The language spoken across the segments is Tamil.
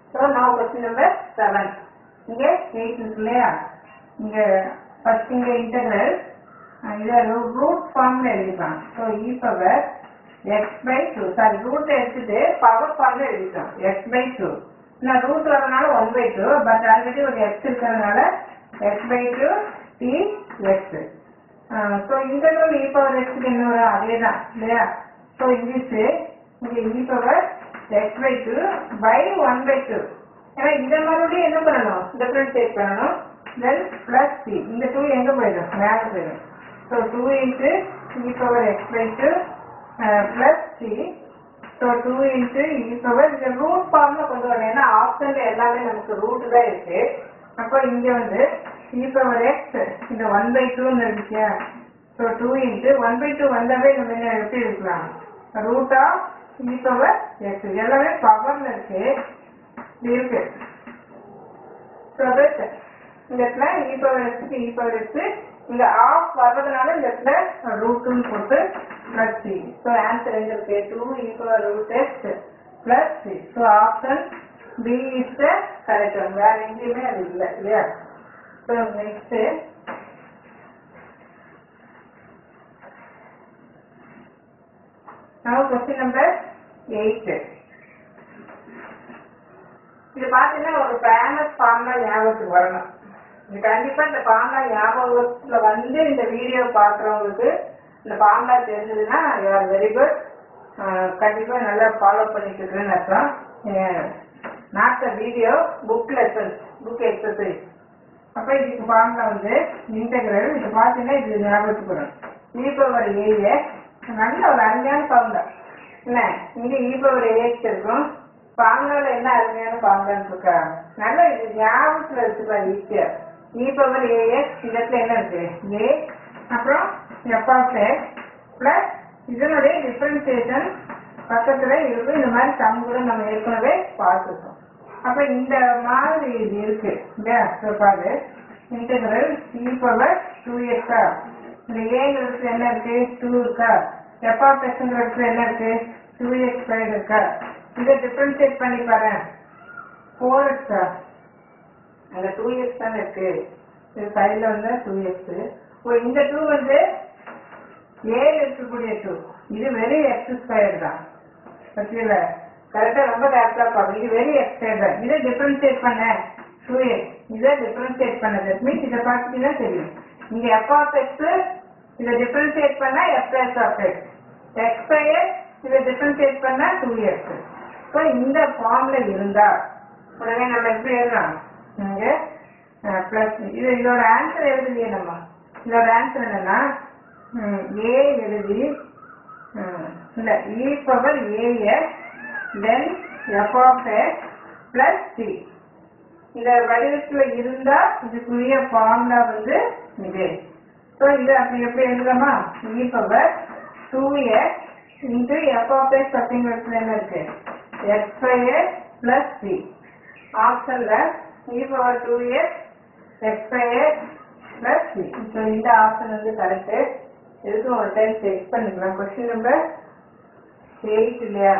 ஸோ நான் கொஸ்டின் நம்பர் செவன் இங்க எயிட் இருக்கு இல்லையா இங்க ஃபர்ஸ்ட் இங்க இன்டெகிரல் இதை ரூட் ஃபார்ம்ல எழுதிக்கலாம் so e power x by two sorry root எடுத்துட்டு பவர் ஃபார்ம்ல எழுதிக்கலாம் எக்ஸ் பை டூ நான் ரூட் வரனால one by two but already ஒரு எக்ஸ் இருக்கிறதுனால x by two d x so interval e power எக்ஸ்க்கு என்ன வரும் அதே தான் இல்லையா ஸோ இங்கிலீஷ் இங்கே e power x by two by one by two ஏன்னா இதை மறுபடியும் என்ன பண்ணணும் டிஃபரன்ஷியேட் பண்ணணும் தென் பிளஸ் சி இந்த டூ எங்கே போயிடும் மேலே போயிடும் so two into e power x by two plus c so two into e power இந்த ரூட் ஃபார்ம்ல கொண்டு வரணும் ஏன்னா ஆப்ஷன்ல எல்லாமே நமக்கு ரூட் தான் இருக்கு அப்போ இங்க வந்து இ பவர் எக்ஸ் இந்த ஒன் பை டூன்னு இருந்துச்சு so two into one by two வந்தாவே நம்ம என்ன எப்படி இருக்கலாம் root of e power x எல்லாமே பவர்ல இருக்கு இது இருக்கு ஸோ தட் இந்த இடத்துல இ பவர் எக்ஸ்க்கு இ பவர் எக்ஸ் இங்க ஆஃப் வர்றதுனால இந்த இடத்துல ரூட்னு போட்டு பிளஸ் சி ஸோ ஆன்சர் எங்க இருக்கு two e power root x plus c so option b is the correct one வேற எங்கேயுமே அது இல்லை இல்லையா so next now question number eight இது பார்த்தீங்கன்னா ஒரு ஃபேமஸ் ஃபார்ம்ல ஞாபகத்துக்கு வரணும் இது கண்டிப்பா இந்த ஃபார்ம்லா ஞாபகத்துல வந்து இந்த வீடியோ பார்க்குறவங்களுக்கு இந்த ஃபார்ம்லா தெரிஞ்சதுன்னா யூ ஆர் வெரி குட் கண்டிப்பா நல்லா ஃபாலோ பண்ணிட்டு இருக்குன்னு அர்த்தம் not the video book lessons book exercise அப்ப இதுக்கு ஃபார்ம்ல வந்து இன்டெகிரல் இது பார்த்தீங்கன்னா இது ஞாபகத்துக்கு வரும் இ பவர் ஏஏ நல்ல ஒரு அருமையான ஃபார்முலா என்ன இங்க இ பவர் ஏஎக்ஸ் இருக்கும் ஃபார்முலால என்ன அருமையான ஃபார்முலான்னு இருக்கா நல்ல இது ஞாபகத்துல வச்சுக்கலாம் ஈஸியா இ பவர் ஏஎக்ஸ் இந்த இடத்துல என்ன இருக்கு ஏ அப்புறம் எஃப் ஆஃப் எக்ஸ் பிளஸ் இதனுடைய டிஃபரன்சியேஷன் பக்கத்துல இருக்கும் இந்த மாதிரி சம் கூட நம்ம ஏற்கனவே பார்த்துருக்கோம் அப்ப இந்த மாதிரி இது இருக்கு இல்லையா So, பாரு இன்டெகிரல் இ பவர் டூ எக்ஸா இந்த ஏங்கிறதுக்கு என்ன இருக்கு டூ இருக்கா எஃப் ஆஃப் எக்ஸ்ங்கிறதுக்கு என்ன இருக்கு டூ எக்ஸ் ஸ்கொயர் இருக்கா இதை டிஃபரன்ஷியேட் பண்ணி பாரு ஃபோர் எக்ஸா அங்க டூ எக்ஸ் தானே இருக்கு இது சைடில் வந்து டூ எக்ஸ் ஓ இந்த டூ வந்து ஏல இருக்கக்கூடிய டூ இது வெறும் எக்ஸ் ஸ்கொயர் தான் பத்தியில கரெக்டா ரொம்ப கரெக்டா பார்க்கணும் இது வெறும் எக்ஸ் ஸ்கொயர் தான் இதை டிஃபரன்ஷியேட் பண்ண டூ எக்ஸ் இதை டிஃபரன்ஷியேட் பண்ணது மீன்ஸ் இதை பார்த்தீங்கன்னா தெரியும் இங்க எஃப் ஆஃப் எக்ஸ் இதை டிஃபரன்ஷியேட் பண்ணா f s of x x square இதை டிஃபரன்ஷியேட் பண்ணா டூ எக்ஸ் ஸோ இந்த ஃபார்ம்ல இருந்தா உடனே நம்ம எப்படி எழுதலாம் இங்க பிளஸ் இது இதோட ஆன்சர் எழுதுலையே நம்ம இதோட ஆன்சர் என்னன்னா ஏ எழுதி ம், இல்ல e power as then f of x plus c இந்த வடிவத்துல இருந்தா இதுக்குரிய ஃபார்முலா வந்து இது ஸோ இது அப்படி எப்படி எழுதலாமா e power two x into f of x அப்படிங்கிறதுல என்ன இருக்கு எக்ஸ் ஸ்கொயர் பிளஸ் சி ஆப்ஷன்ல e power two x x square plus c so இந்த ஆப்ஷன் வந்து கரெக்ட் எதுக்கும் ஒரு டைம் செக் பண்ணிக்கலாம் கொஸ்டின் நம்பர் எயிட் இல்லையா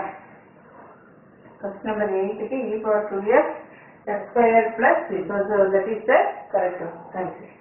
கொஸ்டின் நம்பர் எயிட்டுக்கு e power two x x square plus c so that is the correct thank you